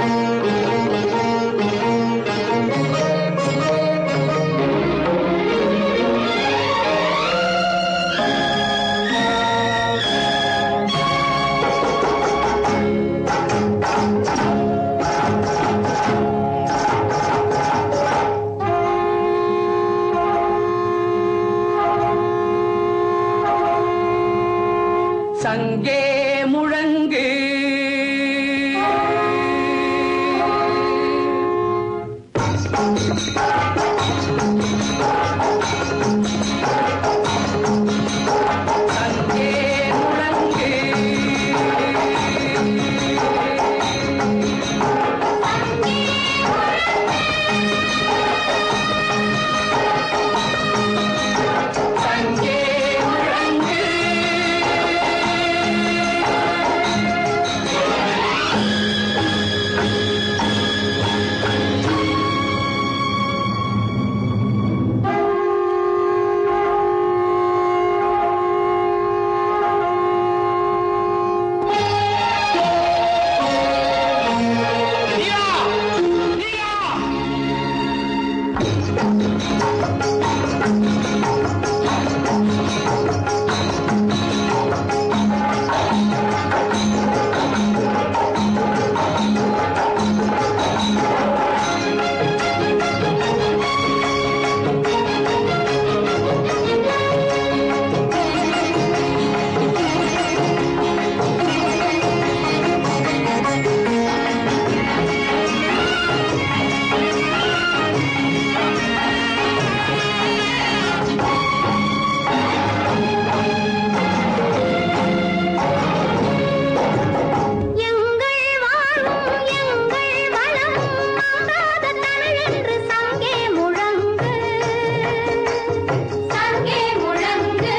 சங்கே முழங்கு சங்கே முழங்கு சங்கே முழங்கு எங்கள் வாழும் எங்கள் வளம் மாறாத தமிழென்று சங்கே முழங்கு சங்கே முழங்கு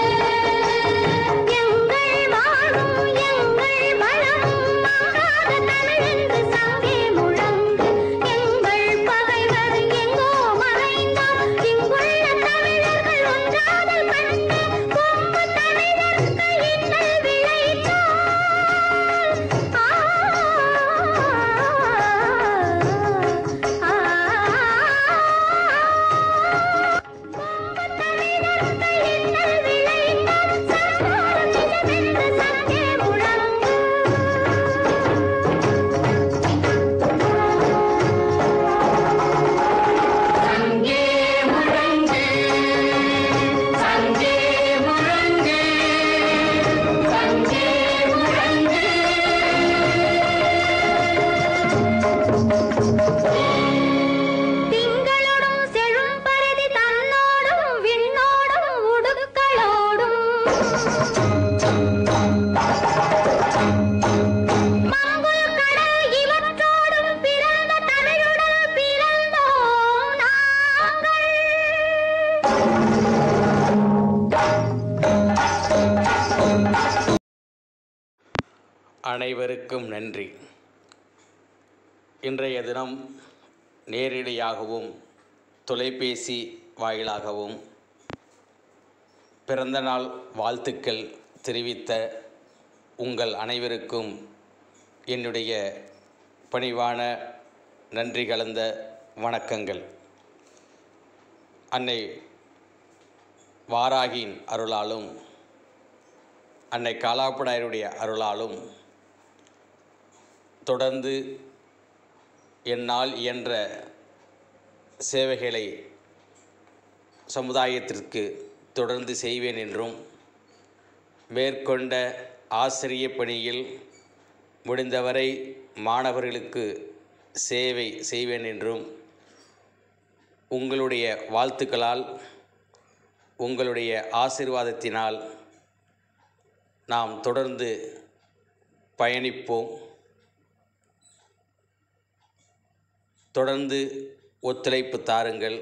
எங்கள் வாழும் எங்கள் வளம் மாறாத தமிழென்று சங்கே முழங்கு எங்கள் பகைவர் எங்கோ மறைந்தால் இங்குள்ள தமிழர்கள் ஒன்றாதல் கண்டு கொம்பு தமிழருக்கு இன்னல் விளைத்தால் சங்கே முழங்கு சங்கே முழங்கு சங்கே முழங்கு திங்களோடும் செழும் பரதி தன்னோடும் விண்ணோடும் உடுக்களோடும் மங்குல் கடல் இவற்றோடும் பிறந்த தமிழுடன் பிறந்தோம் நாங்கள் அனைவருக்கும் நன்றி இன்றைய தினம் நேரடியாகவும் தொலைபேசி வாயிலாகவும் பிறந்தநாள் வாழ்த்துக்கள் தெரிவித்த உங்கள் அனைவருக்கும் என்னுடைய பணிவான நன்றி கலந்த வணக்கங்கள் அன்னை வாராகியின் அருளாலும் அன்னை காலாப்படாயருடைய அருளாலும் தொடர்ந்து என்னால் இயன்ற சேவைகளை சமுதாயத்திற்கு தொடர்ந்து செய்வேன் என்றும் மேற்கொண்ட ஆசிரிய பணியில் முடிந்தவரை மாணவர்களுக்கு சேவை செய்வேன் என்றும் உங்களுடைய வாழ்த்துக்களால் உங்களுடைய ஆசீர்வாதத்தினால் நாம் தொடர்ந்து பயணிப்போம் தொடர்ந்து ஒத்துழைப்பு தாருங்கள்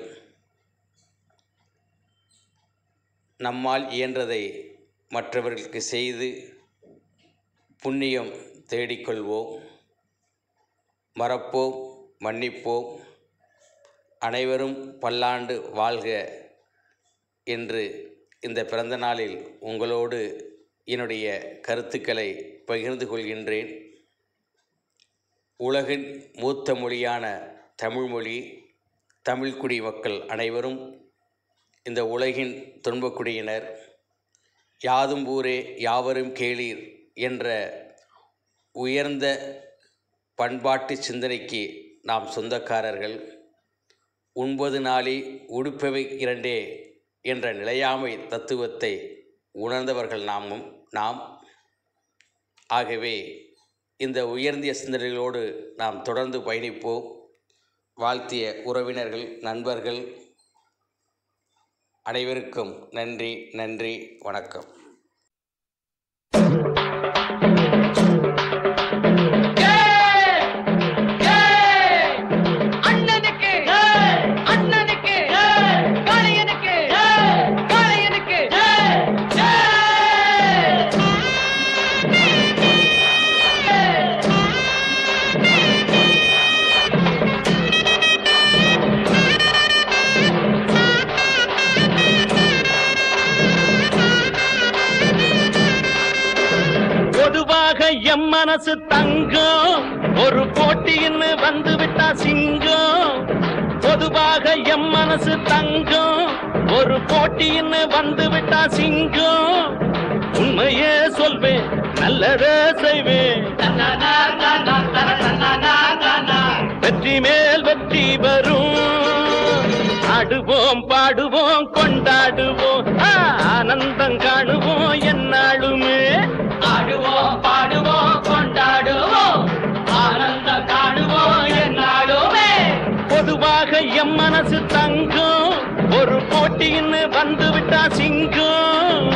நம்மால் இயன்றதை மற்றவர்களுக்கு செய்து புண்ணியம் தேடிக்கொள்வோம் மறப்போம் மன்னிப்போம் அனைவரும் பல்லாண்டு வாழ்க என்று இந்த பிறந்த நாளில் உங்களோடு என்னுடைய கருத்துக்களை பகிர்ந்து கொள்கின்றேன் உலகின் மூத்த மொழியான தமிழ்மொழி தமிழ்குடி மக்கள் அனைவரும் இந்த உலகின் துன்பக்குடியினர் யாதும் ஊரே யாவரும் கேளீர் என்ற உயர்ந்த பண்பாட்டு சிந்தனைக்கு நாம் சொந்தக்காரர்கள் உண்பது நாளி உடுப்பவை இரண்டே என்ற நிலையாமை தத்துவத்தை உணர்ந்தவர்கள் நாமும் நாம் ஆகவே இந்த உயர்ந்திய சிந்தனைகளோடு நாம் தொடர்ந்து பயணிப்போம் வாழ்த்திய உறவினர்கள் நண்பர்கள் அனைவருக்கும் நன்றி நன்றி வணக்கம் அண்ணனுக்கு அண்ணனுக்கு காளையனுக்கு காளையனுக்கு பொதுவாக எம் மனசு தங்கம் ஒரு போட்டின்னு வந்து விட்டா சிங்கம் பொதுவாக எம் மனசு தங்கம் ஒரு போட்டின்னு வந்து விட்டா சிங்கம் உண்மையே சொல்வேன் நல்லதே செய்வேன் வெற்றி மேல் வெற்றி வரும் ஆடுவோம் பாடுவோம் கொண்டாடுவோம் ஆ, ஆனந்தம் காணுவோம் என்னாலுமே ஆடுவோம் பாடுவோம் கொண்டாடுவோம் ஆனந்தம் காணுவோம் என்னாலுமே பொதுவாக எம் மனசு தங்கம் ஒரு போட்டின்னு வந்து விட்டா சிங்கம்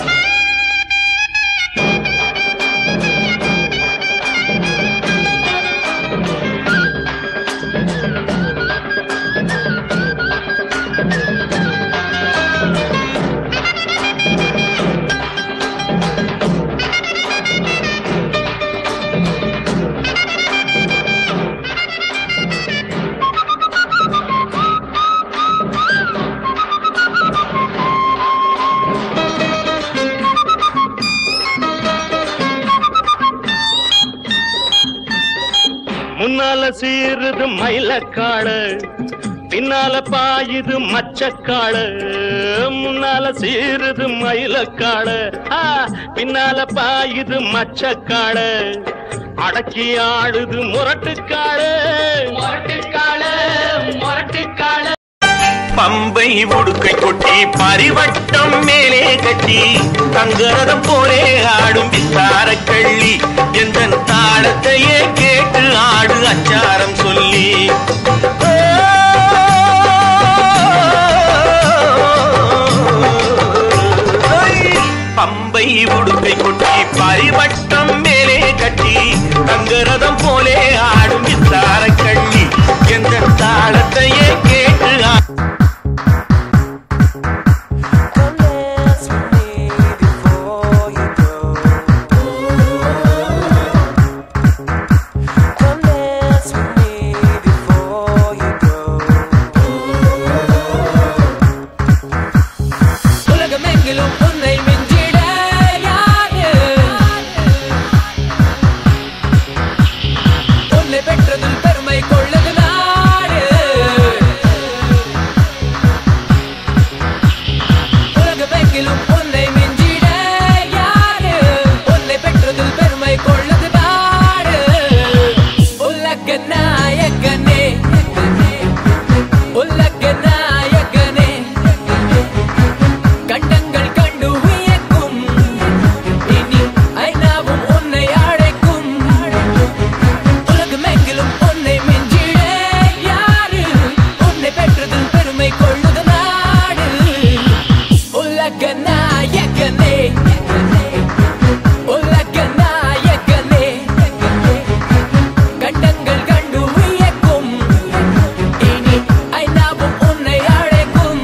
முன்னால சீருது மயிலக்காடு பின்னால பாயுது மச்சக்காடு முன்னால சீருது மயிலக்காடு ஆ, பின்னால பாயுது மச்சக்காடு அடக்கி ஆடுது முரட்டுக்காடு முரட்டுக்கால முரட்டுக்கால பம்பை உடுக்கை கொட்டி பரிவட்டம் மேலே கட்டி தங்கரதம் போலே ஆடும் வித்தார கள்ளி எந்த தாளத்தையே கேட்டு ஆடு அச்சாரம் சொல்லி பம்பை உடுக்கை கொட்டி பரிவட்டம் மேலே கட்டி தங்கரதம் போலே ஆடும் வித்தார கள்ளி எந்த தாளத்தையே கேட்டு ஆ- Come dance with me before you go. Come dance with me before you go. உலகமெங்கிலும் உன்னை மிஞ்சிட யாரு உன்னை பெற்றதில் பெருமை கொள்ளுது நாடு உலகமெங்கிலும் உன்னை மிஞ்சிட யாரு உன்னை பெற்றதில் பெருமை கொள்ளுது பாடு உலக நாயகனே உலக நாயகனே கண்டங்கள் கண்டு வியக்கும் இனி ஐநாவும் உன்னை அழைக்கும் உலகமெங்கிலும் உன்னை மிஞ்சிட யாரு உன்னை பெற்றதில் பெருமை கொள்ளுது நாடு உலக நாயகனே உலக நாயகனே கண்டங்கள் கண்டு வியக்கும் இனி ஐநாவும் உன்னை அழைக்கும்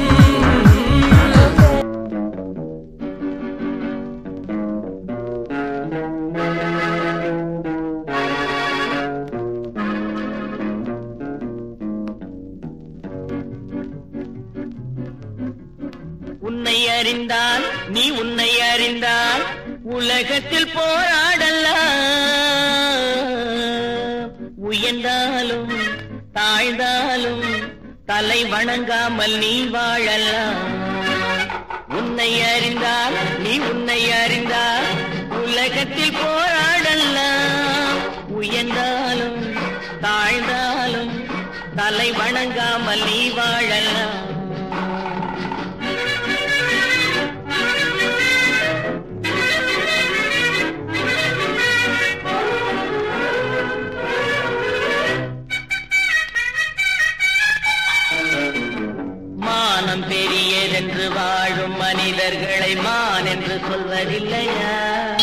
உன்னை அறிந்தால் நீ உன்னை அறிந்தால் உலகத்தில் போராடலாம் உயர்ந்தாலும் தாழ்ந்தாலும் தலை வணங்காமல் நீ வாழலாம் உன்னை அறிந்தால் நீ உன்னை அறிந்தால் உலகத்தில் போராடலாம் உயர்ந்தாலும் தாழ்ந்தாலும் தலை வணங்காமல் நீ வாழலாம் மானம் பெரியதென்று வாழும் மனிதர்களை மான் என்று சொல்வதில்லையா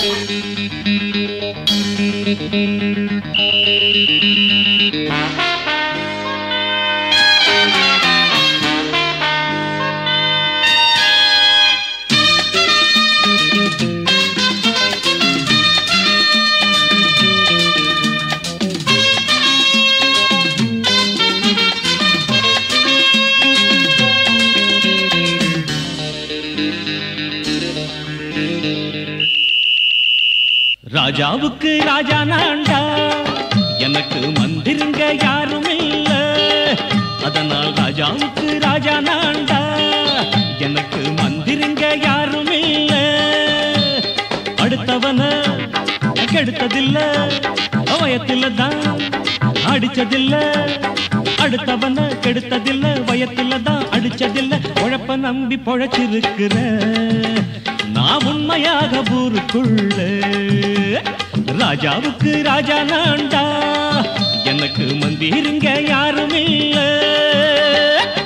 ராஜாவுக்கு ராஜா நான்டா எனக்கு மந்திருங்க யாரும் இல்ல அதனால் ராஜாவுக்கு ராஜா நான்டா எனக்கு மந்திருங்க யாரும் இல்ல அடுத்தவன கெடுத்ததில்ல வயத்தில தான் அடிச்சதில்ல அடுத்தவன கெடுத்ததில்ல வயத்தில தான் அடிச்சதில்ல உழப்ப நம்பி பொழைச்சிருக்கிற நான் உண்மையாக ஊருக்குள்ள ராஜாவுக்கு ராஜா நான்டா எனக்கு மந்திருங்க யாரும் இல்ல